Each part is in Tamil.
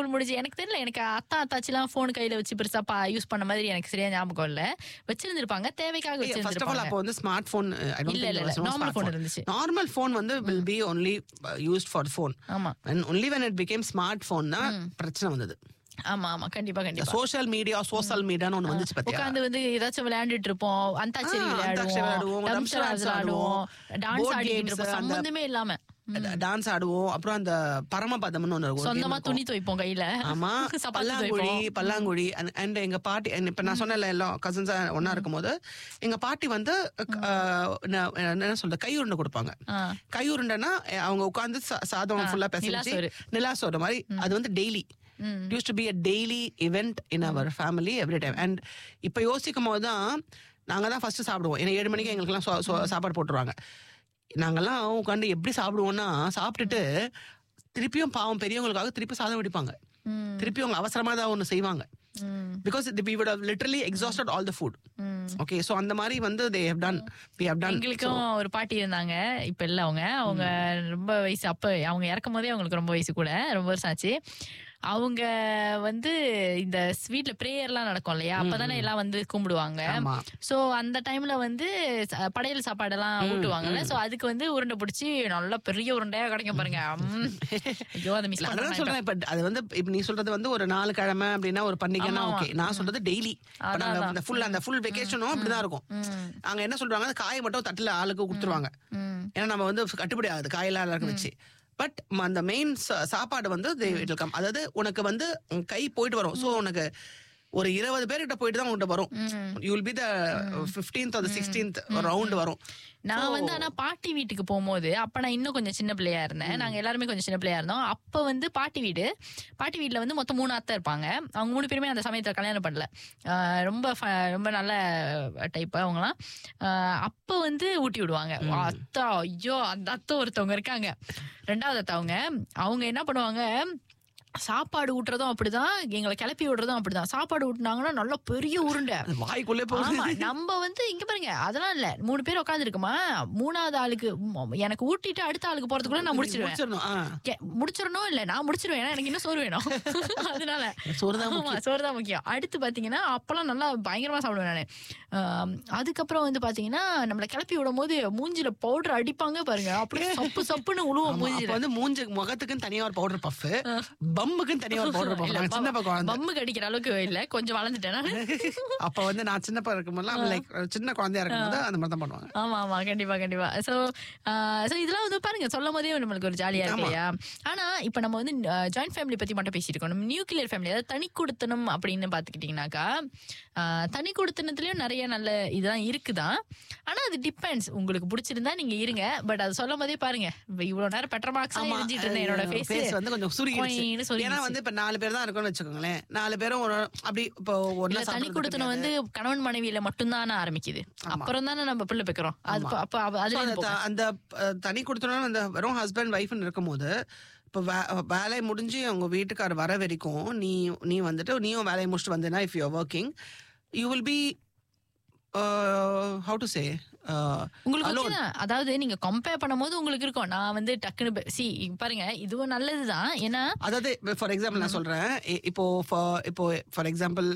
ஸ்கூல் முடிஞ்சு எனக்கு தெரியல எனக்கு அத்தா அத்தாச்சிலாம் ஃபோன் கையில வச்சு பெருசா பா யூஸ் பண்ண மாதிரி எனக்கு சரியா ஞாபகம் இல்ல வச்சிருந்திருப்பாங்க தேவைக்காக ஃபர்ஸ்ட் ஆஃப் ஆல் வச்சிருந்திருப்பாங்க அப்போ வந்து ஸ்மார்ட் ஃபோன் இல்ல, இல்ல, இல்ல. Normal phone இருந்துச்சு. நார்மல் ஃபோன் வந்து will be only used for phone ஆமா only when it became smart phone தான் பிரச்சனை வந்தது ஆமா ஆமா கண்டிப்பா கண்டிப்பா சோஷியல் மீடியா சோஷியல் மீடியான்னு ஒண்ணு வந்துச்சு பத்தியா உட்காந்து வந்து ஏதாச்சும் விளையாண்டுட்டு இருப்போம் அந்தாச்சரி ஆ, அந்தாக்ஷரி விளையாடுவோம் விளையாடுவோம், டம்சர் டம்சர் விளையாடுவோம் டான்ஸ் board ஆடிட்டு games, இருப்போம் அந்த- சம்பந்தமே இல்லாம டான்ஸ் ஆடுவோம் அப்புறம் அந்த பரமபதம்னு ஒண்ணு இருக்கும் சொந்தமா துணி துவைப்போம் கையில ஆமா சப்பாத்தி பல்லாங்குழி துவைப்போம் பல்லாங்குழி அண்ட் எங்க பாட்டி and இப்ப நான் சொன்னல எல்லாம் கசின்ஸா ஒன்னா இருக்கும்போது எங்க பாட்டி வந்து அஹ், என்ன என்ன சொல்றது கை உருண்டை கொடுப்பாங்க ஆ. கை உருண்டைனா அவங்க உட்கார்ந்து சா- சாதம் ஃபுல்லா பிசைஞ்சு நிலாசோறு. நிலாசோறு மாதிரி அது வந்து daily use to be a daily event in our family every time and இப்போ யோசிக்கும் போது தான் நாங்க தான் ஃபர்ஸ்ட் சாப்பிடுவோம் ஏன்னா ஏழு மணிக்கு எங்களுக்குலாம் சோ- சோ- சாப்பாடு போட்டுருவாங்க நாங்கெல்லாம் உட்காந்து எப்படி சாப்பிடுவோம்னா சாப்பிட்டுட்டு திருப்பியும் பாவம் பெரியவங்களுக்காக திருப்பி சாதம் வடிப்பாங்க திருப்பி அவங்க அவசரமா தான் ஒன்று செய்வாங்க because we would have literally exhausted all the food okay so அந்த மாதிரி வந்து they have done we have done எங்களுக்கும் ஒரு பாட்டி இருந்தாங்க இப்ப இல்ல அவங்க அவங்க ரொம்ப வயசு அப்ப அவங்க இறக்கும் போதே அவங்களுக்கு ரொம்ப வயசு கூட ரொம்ப வருஷம் ஆச்சு அவங்க வந்து இந்த ஸ்வீட்ல பிரேயர்லாம் நடக்கும் இல்லையா அப்பதானே எல்லாம் வந்து கும்பிடுவாங்க ஆமா. சோ அந்த டைம்ல வந்து ச- படையல் சாப்பாடெல்லாம் ஊட்டுவாங்கல்ல சோ அதுக்கு வந்து உருண்டை பிடிச்சி நல்ல பெரிய உருண்டையா கிடைக்கும் பாருங்க ம். ஐயோ அதை மிஸ் இல்ல, அதான் பண்ண சொல்றேன் இப்ப அது வந்து இப்ப நீ சொல்றது வந்து ஒரு நாலு கிழமை அப்படின்னா ஒரு பண்டிகைன்னா ஆமா, ஓகே நான் சொல்றது டெய்லி அதான், அந்த ஃபுல் அந்த ஃபுல் வெக்கேஷனும் அப்படிதான் இருக்கும் அங்க என்ன சொல்றாங்க அந்த காயை மட்டும் தட்டுல ஆளுக்கு கொடுத்துருவாங்க ஏன்னா நம்ம வந்து கட்டுப்படி ஆகுது காயெல்லாம் எல்லாருக்கும் வச்சு பட் அந்த மெயின் சாப்பாடு வந்து they will come. அதாவது உனக்கு வந்து உன் கை போயிட்டு வரும் சோ உனக்கு ஒரு இருபது பேர்கிட்ட போயிட்டு தான் உன்கிட்ட வரும் you will be the fifteenth அது சிக்ஸ்டீன்த் ரவுண்ட் வரும் நான் வந்து ஆனா பாட்டி வீட்டுக்கு போகும்போது அப்ப நான் இன்னும் கொஞ்சம் சின்ன பிள்ளையா இருந்தேன் நாங்க எல்லாருமே கொஞ்சம் சின்ன பிள்ளையா இருந்தோம் அப்ப வந்து பாட்டி வீடு பாட்டி வீட்ல வந்து மொத்தம் மூணு அத்தை இருப்பாங்க அவங்க மூணு பேருமே அந்த சமயத்துல கல்யாணம் பண்ணல ஆஹ் ரொம்ப ஃப- ரொம்ப நல்ல டைப் அவங்கலாம் ஆஹ் அப்ப வந்து ஊட்டி விடுவாங்க அத்தா ஐயோ அந்த அத்தை ஒருத்தவங்க இருக்காங்க ரெண்டாவது அத்தை அவங்க அவங்க என்ன பண்ணுவாங்க சாப்பாடு ஊட்டுறதும் அப்படிதான் எங்களை கிளப்பி விடுறதும் அப்படிதான் சாப்பாடு ஊட்டுனாங்கன்னா நல்லா பெரிய உருண்டை அது வாய்க்குள்ளே போகுது ஆமா நம்ம வந்து இங்க பாருங்க அதெல்லாம் இல்ல மூணு பேர் உட்கார்ந்து இருக்குமா மூணாவது ஆளுக்கு ம், எனக்கு ஊட்டிட்டு அடுத்த ஆளுக்கு போறதுக்குள்ள நான் முடிச்சிருவேன் முடிச்சிடணும் ஆ. கே- முடிச்சிடணும் இல்ல நான் முடிச்சிருவேன் ஏன்னா எனக்கு இன்னும் சோறு வேணும் அதனால சோறு தான் ஆமா சோறு தான் முக்கியம் அடுத்து பாத்தீங்கன்னா அப்பெல்லாம் நல்லா பயங்கரமா சாப்பிடுவேன் நானு ஆம், அதுக்கப்புறம் வந்து பாத்தீங்கன்னா நம்மள கிளப்பி விடும் போது மூஞ்சில பவுடர் அடிப்பாங்க பாருங்க அப்படியே சப்பு சப்புன்னு உழுவோம் ஆமா, மூஞ்சில அப்ப வந்து மூஞ்சு முகத்துக்குன்னு தனியா ஒரு பவுடர் பஃப் பம்முக்குன்னு தனியா ஒரு பவுடர் பஃப் இல்ல, நான் சின்ன குழந்தை பம்முக்கு அடிக்கிற அளவுக்கு இல்ல கொஞ்சம் வளர்ந்துட்டேன் நானு அப்ப வந்து நான் சின்னப்பா இருக்கும்போது லைக் சின்ன குழந்தையா இருக்கும்போது அந்த மாதிரி தான் பண்ணுவாங்க ஆமா ஆமா கண்டிப்பா கண்டிப்பா சோ சோ இதெல்லாம் வந்து பாருங்க சொல்லும் போதே நம்மளுக்கு ஒரு ஜாலியா இருக்கு இல்லையா ஆனா இப்ப நம்ம வந்து ஜாயிண்ட் ஃபேமிலி பத்தி மட்டும் பேசிட்டு இருக்கோம் நம்ம நியூக்ளியர் ஃபேமிலி அதாவது தனி கொடுத்தனம் அப்படின்னு பாத்துக்கிட்டீங்கன்னாக்கா ஆஹ், தனி கொடுத்தனத்துலயும் நிறைய நல்ல இதுதான் இருக்குதான் ஆனா அது டிபெண்ட்ஸ் உங்களுக்கு பிடிச்சிருந்தா நீங்க இருங்க பட் அது சொல்லும் போதே பாருங்க இப்ப இவ்வளவு நேரம் பெட்டர் மார்க்ஸ் ஆமா, இருந்துட்டு இருந்தேன் என்னோட face ஃபேஸ் வந்து கொஞ்சம் சுருங்கிடுச்சு ஏன்னா வந்து இப்ப நாலு பேர் தான் இருக்கோம்னு வச்சுக்கோங்களேன் நாலு பேரும் ஒரு அப்படி இப்போ இல்ல ஒண்ணா தனி சாப்பிடுறது கொடுத்தனம் வந்து கணவன் மனைவியில மட்டும்தானே ஆரம்பிக்குது அப்புறம் தானே நம்ம பிள்ளை பெக்கிறோம் அது அப்ப- அப்ப So, அதுல அந்த த- அந்த அஹ், தனி கொடுத்தோம்னா அந்த வெறும் ஹஸ்பண்ட் ஒய்ஃப்னு இருக்கும்போது இப்போ வேலை முடிஞ்சு அவங்க வீட்டுக்கார் வர வரைக்கும் நீ நீ வந்துட்டு நீயும் வேலையை முடிச்சுட்டு வந்தேன்னா if you working you will be how to say உங்களுக்கு okay தான். அதாவது நீங்க கம்பேர் பண்ணும்போது உங்களுக்கு இருக்கும் நான் வந்து டக்குனு சி பாருங்க இதுவும் நல்லதுதான் ஏன்னா அதாவது ஃபார் எக்ஸாம்பிள் நான் சொல்றேன் இ- இப்போ for- இப்போ ஃபார் எக்ஸாம்பிள்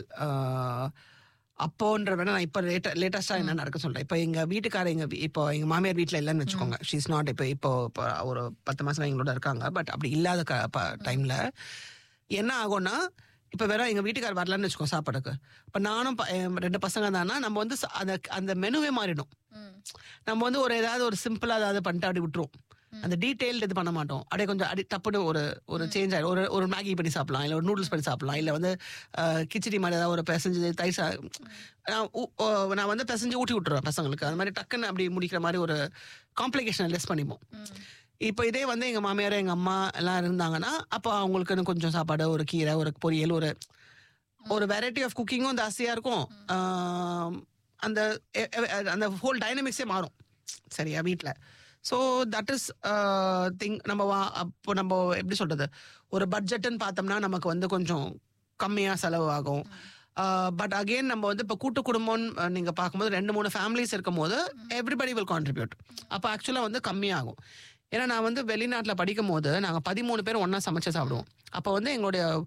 அப்போன்ற வேணா நான் இப்போ லேட்ட லேட்டஸ்டா என்ன நடக்க சொல்றேன் இப்போ எங்க வீட்டுக்கார எங்க வீ- இப்போ எங்க மாமியார் வீட்ல இல்லைன்னு வச்சுக்கோங்க ஷீஸ் நாட் இப்போ இப்போ இப்போ ஒரு பத்து மாசம் எங்களோட இருக்காங்க பட் அப்படி இல்லாத டைம்ல என்ன ஆகும்னா இப்போ வேற எங்க வீட்டுக்கார் வரலன்னு வச்சுக்கோ சாப்பாடுக்கு இப்போ நானும் ப- என் ரெண்டு பசங்க தானா நம்ம வந்து ச- அந்த அந்த மெனுவே மாறிடும் நம்ம வந்து ஒரு ஏதாவது ஒரு சிம்பிளா ஏதாவது பண்ணிட்டு அப்படி விட்டுருவோம் அந்த டீடைல்டு இது பண்ண மாட்டோம் அப்படியே கொஞ்சம் அடி டப்புன்னு ஒரு ஒரு சேஞ்ச் ஆயிடும் ஒரு ஒரு மேகி பண்ணி சாப்பிடலாம் இல்லை ஒரு நூடுல்ஸ் பண்ணி சாப்பிடலாம் இல்லை வந்து அஹ், கிச்சடி மாதிரி ஏதாவது ஒரு பிசைஞ்சு தயிர் சா நான் ஊ- ஓ, நான் வந்து பிசைஞ்சு ஊட்டி விட்டுருவேன் பசங்களுக்கு அது மாதிரி டக்குன்னு அப்படி முடிக்கிற மாதிரி ஒரு காம்ப்ளிகேஷன் லெஸ் பண்ணிப்போம் இப்போ இதே வந்து எங்க மாமியார் எங்க அம்மா எல்லாம் இருந்தாங்கன்னா அப்போ அவங்களுக்குன்னு கொஞ்சம் சாப்பாடு ஒரு கீரை ஒரு பொரியல் ஒரு ஒரு வெரைட்டி ஆஃப் குக்கிங்கும் ஜாஸ்தியா இருக்கும் ஆம், அந்த எ- எ- அந்த ஹோல் டைனமிக்ஸே மாறும் சரியா வீட்டில் ஸோ தட் இஸ் திங் நம்ம வா அப்போ நம்ம எப்படி சொல்றது ஒரு பட்ஜெட்டுன்னு பார்த்தோம்னா நமக்கு வந்து கொஞ்சம் கம்மியாக செலவு ஆகும் பட் அகெயின் நம்ம வந்து இப்போ கூட்டு குடும்பம்னு அஹ், நீங்க பார்க்கும்போது ரெண்டு மூணு ஃபேமிலிஸ் இருக்கும்போது எவ்ரிபடி வில் கான்ட்ரிபியூட் அப்போ ஆக்சுவலாக வந்து கம்மியாகும் ஏன்னா நான் வந்து வெளிநாட்டில் படிக்கும் போது நாங்கள் பதிமூணு பேர் ஒன்றா சமைச்சு சாப்பிடுவோம் அப்போ வந்து எங்களுடைய